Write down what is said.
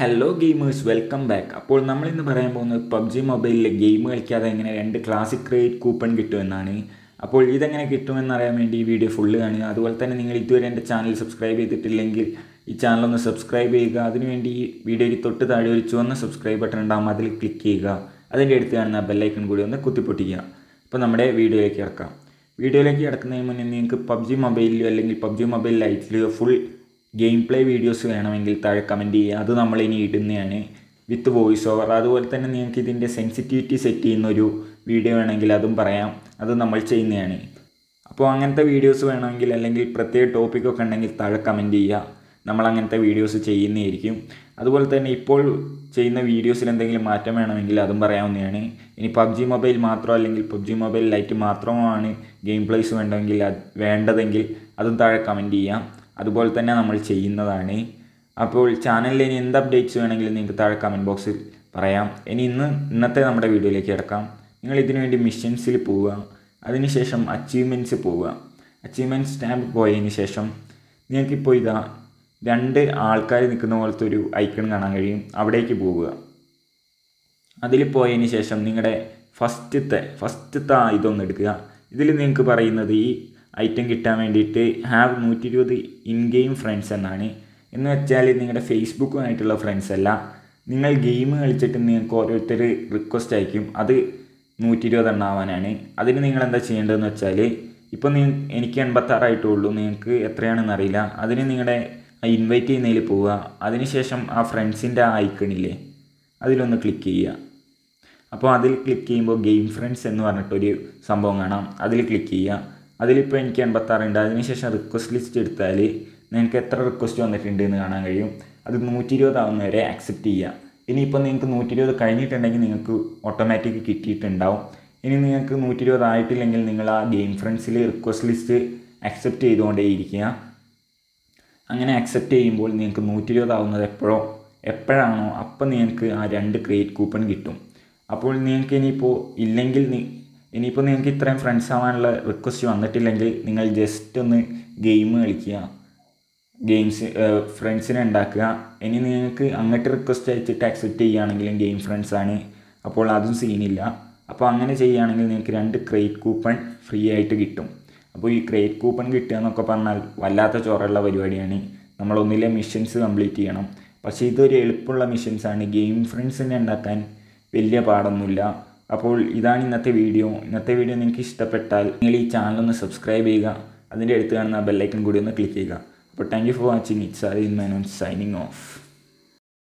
hello gamers welcome back അപ്പോൾ നമ്മൾ ഇന്ന് പറയാൻ പോകുന്നത് പബ്ജി മൊബൈലിൽ ഗെയിം കളിക്കാതെ എങ്ങനെ രണ്ട് ക്ലാസിക് ക്രെഡിറ്റ് കൂപ്പൺ കിട്ടുമെന്നാണ് അപ്പോൾ ഇതെങ്ങനെ കിട്ടുമെന്ന് അറിയാൻ വേണ്ടി ഈ വീഡിയോ ഫുള്ള് കാണുക അതുപോലെ തന്നെ നിങ്ങൾ ഇതുവരെ എൻ്റെ ചാനൽ സബ്സ്ക്രൈബ് ചെയ്തിട്ടില്ലെങ്കിൽ ഈ ചാനൽ ഒന്ന് സബ്സ്ക്രൈബ് ചെയ്യുക അതിനുവേണ്ടി ഈ വീഡിയോയ്ക്ക് തൊട്ട് താഴെ ഒരു ചുവന്ന സബ്സ്ക്രൈബ് ബട്ടൺ ഉണ്ടാകും അതിൽ ക്ലിക്ക് ചെയ്യുക അതിൻ്റെ അടുത്ത് കാണുന്ന ബെല്ലൈക്കൺ കൂടി ഒന്ന് കുത്തിപ്പൊട്ടിക്കുക അപ്പോൾ നമ്മുടെ വീഡിയോയിലേക്ക് ഇറക്കാം വീഡിയോയിലേക്ക് കിടക്കുന്നതിന് മുന്നേ നിങ്ങൾക്ക് പബ്ജി മൊബൈലിലോ അല്ലെങ്കിൽ പബ്ജി മൊബൈൽ ലൈറ്റിലോ ഫുൾ ഗെയിം പ്ലേ വീഡിയോസ് വേണമെങ്കിൽ താഴെ കമൻറ്റ് ചെയ്യുക അത് നമ്മൾ ഇനി ഇടുന്നതാണ് വിത്ത് വോയിസ് ഓവർ അതുപോലെ തന്നെ നിങ്ങൾക്ക് ഇതിൻ്റെ സെൻസിറ്റിവിറ്റി സെറ്റ് ചെയ്യുന്ന ഒരു വീഡിയോ വേണമെങ്കിൽ അതും പറയാം അത് നമ്മൾ ചെയ്യുന്നതാണ് അപ്പോൾ അങ്ങനത്തെ വീഡിയോസ് വേണമെങ്കിൽ അല്ലെങ്കിൽ പ്രത്യേക ടോപ്പിക്കൊക്കെ ഉണ്ടെങ്കിൽ താഴെ കമൻറ്റ് ചെയ്യുക നമ്മൾ അങ്ങനത്തെ വീഡിയോസ് ചെയ്യുന്നതായിരിക്കും അതുപോലെ തന്നെ ഇപ്പോൾ ചെയ്യുന്ന വീഡിയോസിൽ എന്തെങ്കിലും മാറ്റം വേണമെങ്കിൽ അതും പറയാവുന്നതാണ് ഇനി പബ്ജി മൊബൈൽ മാത്രമോ അല്ലെങ്കിൽ പബ്ജി മൊബൈൽ ലൈറ്റ് മാത്രമാണ് ഗെയിം പ്ലേസ് വേണ്ടെങ്കിൽ അത് വേണ്ടതെങ്കിൽ അതും താഴെ കമൻറ്റ് ചെയ്യാം അതുപോലെ തന്നെ നമ്മൾ ചെയ്യുന്നതാണ് അപ്പോൾ ചാനലിൽ ഇനി എന്ത് അപ്ഡേറ്റ്സ് വേണമെങ്കിലും നിങ്ങൾക്ക് താഴെ കമൻറ്റ് ബോക്സിൽ പറയാം ഇനി ഇന്ന് ഇന്നത്തെ നമ്മുടെ വീഡിയോയിലേക്ക് കിടക്കാം നിങ്ങൾ ഇതിനു വേണ്ടി മിഷൻസിൽ പോവുക അതിനുശേഷം അച്ചീവ്മെൻറ്റ്സ് പോവുക അച്ചീവ്മെൻറ്റ്സ് ടാബ് പോയതിന് ശേഷം നിങ്ങൾക്കിപ്പോൾ ഇതാ രണ്ട് ആൾക്കാർ നിൽക്കുന്ന പോലത്തെ ഒരു ഐക്കൺ കാണാൻ കഴിയും അവിടേക്ക് പോവുക അതിൽ പോയതിന് ശേഷം നിങ്ങളുടെ ഫസ്റ്റത്തെ ഫസ്റ്റത്തെ ഇതൊന്ന് എടുക്കുക ഇതിൽ നിങ്ങൾക്ക് പറയുന്നത് ഈ ഐറ്റം കിട്ടാൻ വേണ്ടിയിട്ട് ഹാവ് നൂറ്റി ഇരുപത് ഇൻ ഗെയിം ഫ്രണ്ട്സ് എന്നാണ് എന്ന് വെച്ചാൽ നിങ്ങളുടെ ഫേസ്ബുക്കുമായിട്ടുള്ള ഫ്രണ്ട്സ് അല്ല നിങ്ങൾ ഗെയിം കളിച്ചിട്ട് നിങ്ങൾക്ക് ഓരോരുത്തർ റിക്വസ്റ്റ് അയക്കും അത് നൂറ്റി ഇരുപത് എണ്ണാവാനാണ് അതിന് നിങ്ങൾ എന്താ ചെയ്യേണ്ടതെന്ന് വെച്ചാൽ ഇപ്പോൾ നീ എനിക്ക് എൺപത്താറായിട്ടുള്ളൂ നിങ്ങൾക്ക് എത്രയാണെന്ന് അറിയില്ല അതിന് നിങ്ങളുടെ ഇൻവൈറ്റ് ചെയ്യുന്നതിൽ പോവുക അതിനുശേഷം ആ ഫ്രണ്ട്സിൻ്റെ ആ ഐക്കണില്ലേ അതിലൊന്ന് ക്ലിക്ക് ചെയ്യുക അപ്പോൾ അതിൽ ക്ലിക്ക് ചെയ്യുമ്പോൾ ഗെയിം ഫ്രണ്ട്സ് എന്ന് പറഞ്ഞിട്ടൊരു സംഭവം കാണാം അതിൽ ക്ലിക്ക് ചെയ്യുക അതിലിപ്പോൾ എനിക്ക് എൺപത്താറുണ്ട് അതിനുശേഷം റിക്വസ്റ്റ് ലിസ്റ്റ് എടുത്താൽ നിങ്ങൾക്ക് എത്ര റിക്വസ്റ്റ് വന്നിട്ടുണ്ട് എന്ന് കാണാൻ കഴിയും അത് നൂറ്റി ഇരുപതാവുന്ന വരെ അക്സെപ്റ്റ് ചെയ്യുക ഇനിയിപ്പോൾ നിങ്ങൾക്ക് നൂറ്റി ഇരുപത് കഴിഞ്ഞിട്ടുണ്ടെങ്കിൽ നിങ്ങൾക്ക് ഓട്ടോമാറ്റിക് കിട്ടിയിട്ടുണ്ടാവും ഇനി നിങ്ങൾക്ക് നൂറ്റി ഇരുപത് ആയിട്ടില്ലെങ്കിൽ നിങ്ങൾ ആ ഗെയിം ഫ്രണ്ട്സിൽ റിക്വസ്റ്റ് ലിസ്റ്റ് അക്സെപ്റ്റ് ചെയ്തുകൊണ്ടേയിരിക്കുക അങ്ങനെ അക്സെപ്റ്റ് ചെയ്യുമ്പോൾ നിങ്ങൾക്ക് നൂറ്റി ഇരുപതാവുന്നത് എപ്പോഴോ എപ്പോഴാണോ അപ്പം നിങ്ങൾക്ക് ആ രണ്ട് ക്രിയേറ്റ് കൂപ്പൺ കിട്ടും അപ്പോൾ നിങ്ങൾക്ക് ഇനിയിപ്പോൾ ഇല്ലെങ്കിൽ ഇനിയിപ്പോൾ നിങ്ങൾക്ക് ഇത്രയും ഫ്രണ്ട്സ് ആവാനുള്ള റിക്വസ്റ്റ് വന്നിട്ടില്ലെങ്കിൽ നിങ്ങൾ ജസ്റ്റ് ഒന്ന് ഗെയിം കളിക്കുക ഗെയിംസ് ഫ്രണ്ട്സിനെ ഉണ്ടാക്കുക ഇനി നിങ്ങൾക്ക് അങ്ങോട്ട് റിക്വസ്റ്റ് അയച്ചിട്ട് അക്സെപ്റ്റ് ചെയ്യുകയാണെങ്കിലും ഗെയിം ഫ്രണ്ട്സ് ആണ് അപ്പോൾ അതും സീനില്ല അപ്പോൾ അങ്ങനെ ചെയ്യുകയാണെങ്കിൽ നിങ്ങൾക്ക് രണ്ട് ക്രേറ്റ് കൂപ്പൺ ഫ്രീ ആയിട്ട് കിട്ടും അപ്പോൾ ഈ ക്രേറ്റ് കൂപ്പൺ കിട്ടുക എന്നൊക്കെ പറഞ്ഞാൽ വല്ലാത്ത ചോറുള്ള പരിപാടിയാണ് നമ്മളൊന്നിലെ മിഷൻസ് കംപ്ലീറ്റ് ചെയ്യണം പക്ഷേ ഇതൊരു എളുപ്പമുള്ള മിഷൻസാണ് ഗെയിം ഫ്രണ്ട്സിനെ ഉണ്ടാക്കാൻ വലിയ പാടൊന്നുമില്ല അപ്പോൾ ഇതാണ് ഇന്നത്തെ വീഡിയോ ഇന്നത്തെ വീഡിയോ നിങ്ങൾക്ക് ഇഷ്ടപ്പെട്ടാൽ നിങ്ങൾ ഈ ചാനൽ ഒന്ന് സബ്സ്ക്രൈബ് ചെയ്യുക അതിൻ്റെ അടുത്ത് കാണുന്ന ബെല്ലൈക്കൺ കൂടി ഒന്ന് ക്ലിക്ക് ചെയ്യുക അപ്പോൾ thank you for watching it's are in my non signing of